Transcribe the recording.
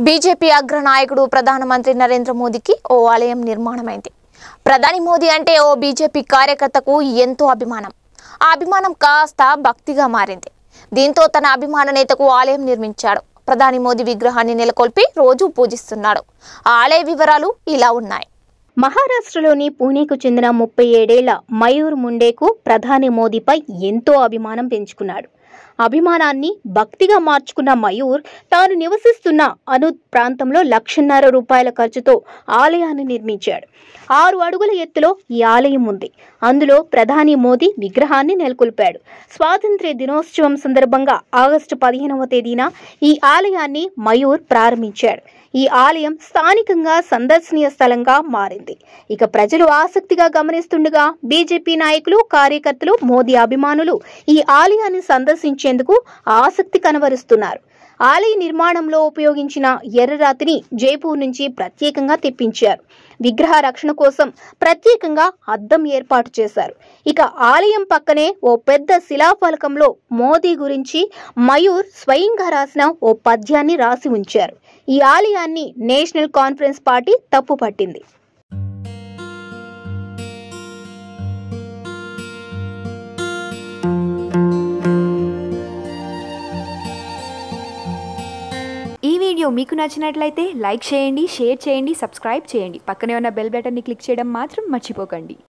BJP అగ్రనాయకుడు ప్రధానమంత్రి నరేంద్ర మోదీకి ఓ ఆలయం నిర్మాణమైంది ప్రధాని మోదీ అంటే ఓ బీజేపీ కార్యకర్తకు ఎంతో అభిమానం ఆ అభిమానం కాస్త భక్తిగా మారింది దీంతో తన అభిమాన నేతకు ఆలయం నిర్మించాడు ప్రధాని మోదీ విగ్రహాన్ని నెలకొల్పి రోజు పూజిస్తున్నాడు ఆ ఆలయ వివరాలు ఇలా ఉన్నాయి మహారాష్ట్రలోని పూణేకు చెందిన ముప్పై ఏడేళ్ల మయూర్ ముండేకు ప్రధాని మోదీపై ఎంతో అభిమానం పెంచుకున్నాడు అభిమానాన్ని భక్తిగా మార్చుకున్న మయూర్ తాను నివసిస్తున్న అనుద్ ప్రాంతంలో లక్షన్నర రూపాయల ఖర్చుతో ఆలయాన్ని నిర్మించాడు ఆరు అడుగుల ఎత్తులో ఈ ఆలయం ఉంది అందులో ప్రధాని మోదీ విగ్రహాన్ని నెలకొల్పాడు స్వాతంత్ర్య దినోత్సవం సందర్భంగా ఆగస్టు పదిహేనవ తేదీన ఈ ఆలయాన్ని మయూర్ ప్రారంభించాడు ఈ ఆలయం స్థానికంగా సందర్శనీయ స్థలంగా మారింది ఇక ప్రజలు ఆసక్తిగా గమనిస్తుండగా బీజేపీ నాయకులు కార్యకర్తలు మోదీ అభిమానులు ఈ ఆలయాన్ని సందర్శించేందుకు ఆసక్తి కనబరుస్తున్నారు ఆలయ నిర్మాణంలో ఉపయోగించిన ఎర్రరాతిని జైపూర్ నుంచి ప్రత్యేకంగా తెప్పించారు విగ్రహ రక్షణ కోసం ప్రత్యేకంగా అద్దం ఏర్పాటు చేశారు ఇక ఆలయం పక్కనే ఓ పెద్ద శిలాఫలకంలో మోదీ గురించి మయూర్ స్వయంగా రాసిన ఓ పద్యాన్ని రాసి ఉంచారు ఈ ఆలయాన్ని నేషనల్ కాన్ఫరెన్స్ పార్టీ తప్పుపట్టింది ఈ వీడియో మీకు నచ్చినట్లయితే లైక్ చేయండి షేర్ చేయండి సబ్స్క్రైబ్ చేయండి పక్కనే ఉన్న బెల్ బటన్ని క్లిక్ చేయడం మాత్రం మర్చిపోకండి